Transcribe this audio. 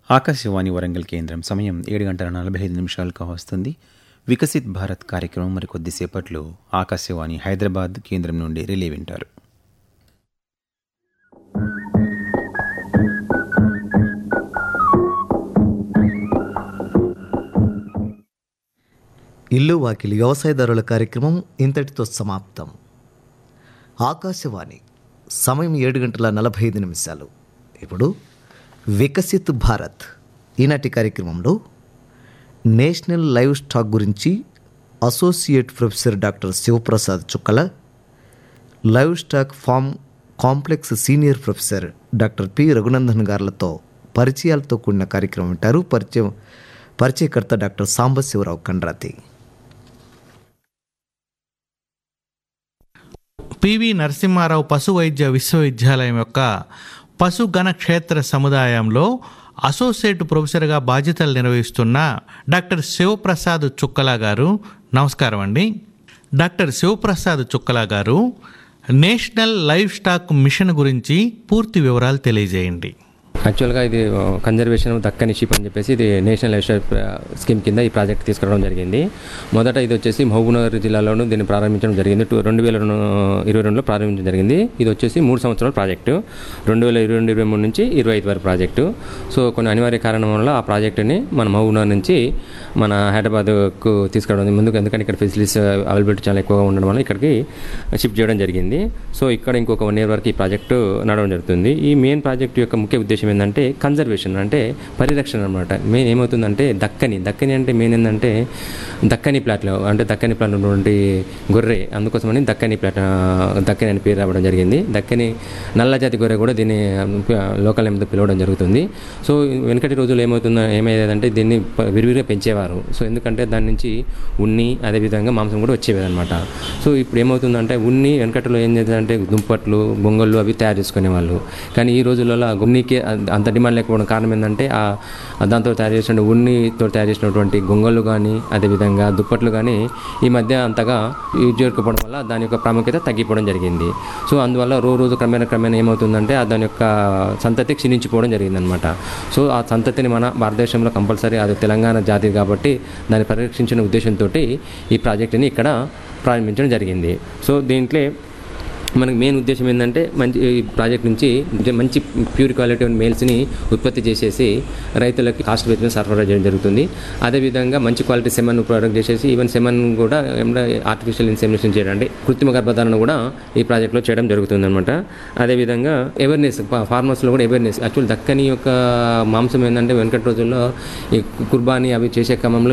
ఆకాశవాణి వరంగల్ కేంద్రం సమయం ఏడు గంటల నలభై ఐదు నిమిషాలకు వస్తుంది వికసిత్ భారత్ కార్యక్రమం మరి కొద్దిసేపట్లో ఆకాశవాణి హైదరాబాద్ కేంద్రం నుండి రిలే వింటారు ఇల్లు వాకిలి వ్యవసాయదారుల కార్యక్రమం ఇంతటితో సమాప్తం ఆకాశవాణి సమయం ఏడు గంటల నలభై ఐదు నిమిషాలు ఇప్పుడు వికసిత్ భారత్ ఈనాటి కార్యక్రమంలో నేషనల్ లైవ్ స్టాక్ గురించి associate professor doctor Sivaprasad Chukkala livestock farm complex senior professor doctor P Raghunandan గారులతో పరిచయాలతో కూడిన కార్యక్రమం వింటారు పరిచయం పరిచయకర్త డాక్టర్ సాంబశివరావు కండ్రాతి పివి నరసింహారావు పశు వైద్య విశ్వవిద్యాలయం యొక్క పశుగణ క్షేత్ర సముదాయంలో అసోసియేట్ ప్రొఫెసర్గా బాధ్యతలు నిర్వహిస్తున్న డాక్టర్ శివప్రసాద్ చుక్కలా గారు నమస్కారం అండి డాక్టర్ శివప్రసాద్ చుక్కలా గారు నేషనల్ లైవ్ స్టాక్ మిషన్ గురించి పూర్తి వివరాలు తెలియజేయండి యాక్చువల్గా ఇది కన్జర్వేషన్ దక్కని షిప్ అని చెప్పేసి ఇది నేషనల్ లైఫ్ స్టైల్ స్కీమ్ కింద ఈ ప్రాజెక్ట్ తీసుకురావడం జరిగింది మొదట ఇది వచ్చేసి మహబూబ్నగర్ జిల్లాలోనూ దీన్ని ప్రారంభించడం జరిగింది టూ రెండు వేల ఇరవై రెండులో ప్రారంభించడం జరిగింది ఇది వచ్చేసి మూడు సంవత్సరాల ప్రాజెక్టు రెండు వేల ఇరవై రెండు ఇరవై మూడు నుంచి ఇరవై ఐదు వరకు ప్రాజెక్టు సో కొన్ని అనివార్య కారణం వల్ల ఆ ప్రాజెక్టుని మన మహబూబ్నగర్ నుంచి మన హైదరాబాద్కు తీసుకురావడం ముందుకు ఎందుకంటే ఇక్కడ ఫెసిలిటీస్ అవైలబిలిటీ చాలా ఎక్కువగా ఉండడం వల్ల ఇక్కడికి షిఫ్ట్ చేయడం జరిగింది సో ఇక్కడ ఇంకొక వన్ ఇయర్ వరకు ఈ ప్రాజెక్టు నడవడం జరుగుతుంది ఈ మెయిన్ ప్రాజెక్టు యొక్క ముఖ్య ఉద్దేశం ఏంటంటే కన్జర్వేషన్ అంటే పరిరక్షణ అనమాట మెయిన్ ఏమవుతుందంటే దక్కని దక్కని అంటే మెయిన్ ఏంటంటే దక్కని ప్లాట్లో అంటే దక్కని ప్లాట్ ఉన్నటువంటి గొర్రె అందుకోసమని దక్కని ప్లాట్ దక్కని అని పేరు రావడం జరిగింది దక్కని నల్ల జాతి గొర్రె కూడా దీన్ని లోకల్ నేమ్తో పిలవడం జరుగుతుంది సో వెనకటి రోజుల్లో ఏమవుతుందో ఏమయ్యేదంటే దీన్ని ప- విరివిరిగా పెంచేవారు సో ఎందుకంటే దాని నుంచి ఉన్ని అదేవిధంగా మాంసం కూడా వచ్చేవి అనమాట సో ఇప్పుడు ఏమవుతుందంటే ఉన్ని వెనకటిలో ఏం చేద్దంటే దుంపట్లు బొంగళ్ళు అవి తయారు చేసుకునేవాళ్ళు కానీ ఈ రోజులలో ఆ ఉన్నికి అంత డిమాండ్ లేకపోవడం కారణం ఏంటంటే ఆ దాంతో తయారు చేసిన ఉన్నితో తయారు చేసినటువంటి గొంగళ్ళు కానీ అదేవిధంగా దుప్పట్లు కానీ ఈ మధ్య అంతగా యూజ్ చేయకపోవడం వల్ల దాని యొక్క ప్రాముఖ్యత తగ్గిపోవడం జరిగింది సో అందువల్ల రోజు రోజు క్రమేణా క్రమేణా ఏమవుతుందంటే ఆ దాని యొక్క సంతతి క్షీణించిపోవడం జరిగిందనమాట సో ఆ సంతతిని మన భారతదేశంలో కంపల్సరీ అది తెలంగాణ జాతి కాబట్టి దాన్ని పరిరక్షించిన ఉద్దేశంతో ఈ ప్రాజెక్టుని ఇక్కడ ప్రారంభించడం జరిగింది సో దీంట్లో మనకి మెయిన్ ఉద్దేశం ఏంటంటే మంచి ఈ ప్రాజెక్ట్ నుంచి జ- మంచి ప్యూర్ క్వాలిటీ మేల్స్ని ఉత్పత్తి చేసేసి రైతులకి కాస్ట్ బేస్ మీద సరఫరా చేయడం జరుగుతుంది అదేవిధంగా మంచి క్వాలిటీ సెమన్ ప్రొడక్ట్ చేసేసి ఈవెన్ సెమన్ కూడా ఆర్టిఫిషియల్ ఇన్సెమినేషన్ చేయడం అంటే కృత్రిమ గర్భధారణ కూడా ఈ ప్రాజెక్ట్లో చేయడం జరుగుతుంది అనమాట అదేవిధంగా అవేర్నెస్ ఫార్మర్స్లో కూడా అవేర్నెస్ యాక్చువల్ దక్కని యొక్క మాంసం ఏంటంటే వెనకటి రోజుల్లో ఈ కుర్బానీ అవి చేసే క్రమంలో